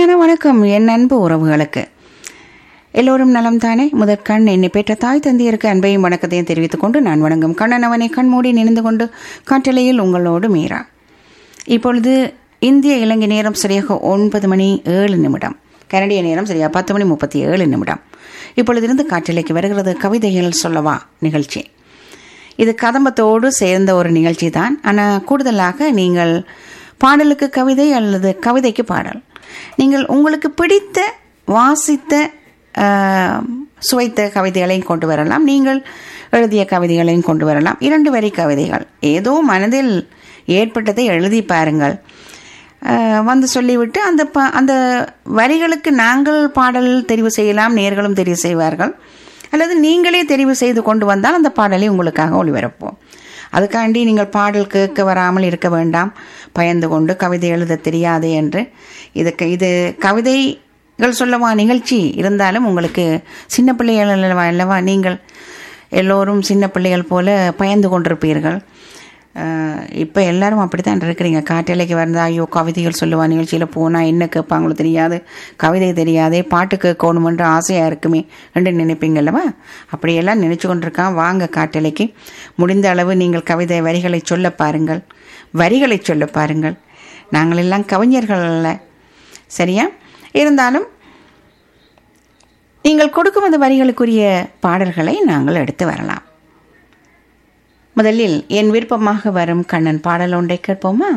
இனிமையான வணக்கம் என் அன்பு உறவுகளுக்கு எல்லோரும் நலம் தானே முதற்கண் என்னை பெற்ற தாய் தந்தையருக்கு அன்பையும் வணக்கத்தையும் தெரிவித்துக் கொண்டு நான் வணங்கும் கண்ணன் அவனை கண்மூடி நினைந்து கொண்டு காற்றலையில் உங்களோடு மீறா இப்பொழுது இந்திய இலங்கை நேரம் சரியாக ஒன்பது மணி ஏழு நிமிடம் கனடிய நேரம் சரியாக பத்து மணி முப்பத்தி ஏழு நிமிடம் இப்பொழுதிருந்து காற்றலைக்கு வருகிறது கவிதைகள் சொல்லவா நிகழ்ச்சி இது கதம்பத்தோடு சேர்ந்த ஒரு நிகழ்ச்சி தான் ஆனால் கூடுதலாக நீங்கள் பாடலுக்கு கவிதை அல்லது கவிதைக்கு பாடல் நீங்கள் உங்களுக்கு பிடித்த வாசித்த ஆஹ், சுவைத்த கவிதைகளையும் கொண்டு வரலாம் நீங்கள் எழுதிய கவிதைகளையும் கொண்டு வரலாம் இரண்டு வரி கவிதைகள் ஏதோ மனதில் ஏற்பட்டதை எழுதி பாருங்கள் ஆஹ், வந்து சொல்லிவிட்டு அந்த ப அந்த வரிகளுக்கு நாங்கள் பாடல் தெரிவு செய்யலாம் நேர்களும் தெரிவு செய்வார்கள் அல்லது நீங்களே தெரிவு செய்து கொண்டு வந்தால் அந்த பாடலை உங்களுக்காக ஒளிபரப்போம் அதுக்காண்டி நீங்கள் பாடல் கேட்க வராமல் இருக்க வேண்டாம் பயந்து கொண்டு கவிதை எழுத தெரியாது என்று இதுக்கு இது கவிதைகள் சொல்லவா நிகழ்ச்சி இருந்தாலும் உங்களுக்கு சின்ன பிள்ளைகள் அல்லவா அல்லவா நீங்கள் எல்லோரும் சின்ன பிள்ளைகள் போல பயந்து கொண்டிருப்பீர்கள் இப்போ எல்லாரும் அப்படித்தான் இருக்கிறீங்க காட்டலைக்கு வந்தா ஐயோ கவிதைகள் சொல்லுவா நிகழ்ச்சியில் போனால் என்ன கேட்பாங்களோ தெரியாது கவிதை தெரியாதே பாட்டு கேட்கணுமென்ற ஆசையாக இருக்குமே என்று நினைப்பீங்கல்லவா அப்படியெல்லாம் நினச்சி கொண்டிருக்கான் வாங்க காட்டலைக்கு முடிந்த அளவு நீங்கள் கவிதை வரிகளை சொல்ல பாருங்கள் வரிகளை சொல்ல பாருங்கள் நாங்கள் எல்லாம் கவிஞர்கள் அல்ல சரியா இருந்தாலும் நீங்கள் கொடுக்கும் அந்த வரிகளுக்குரிய பாடல்களை நாங்கள் எடுத்து வரலாம் முதலில் என் விருப்பமாக வரும் கண்ணன் பாடல் ஒன்றை கேட்போமா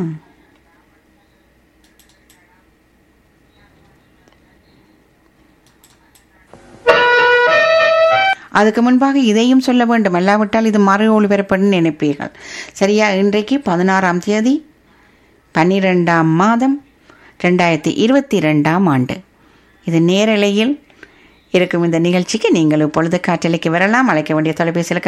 அதுக்கு முன்பாக இதையும் சொல்ல வேண்டும் அல்லாவிட்டால் இது மறு ஒளிபரப்புன்னு நினைப்பீர்கள் சரியா இன்றைக்கு பதினாறாம் தேதி பன்னிரெண்டாம் மாதம் ரெண்டாயிரத்தி இருபத்தி ரெண்டாம் ஆண்டு இது நேரலையில் இருக்கும் இந்த நிகழ்ச்சிக்கு நீங்கள் இப்பொழுது காற்றலைக்கு வரலாம் அழைக்க வேண்டிய தொலைபேசியில்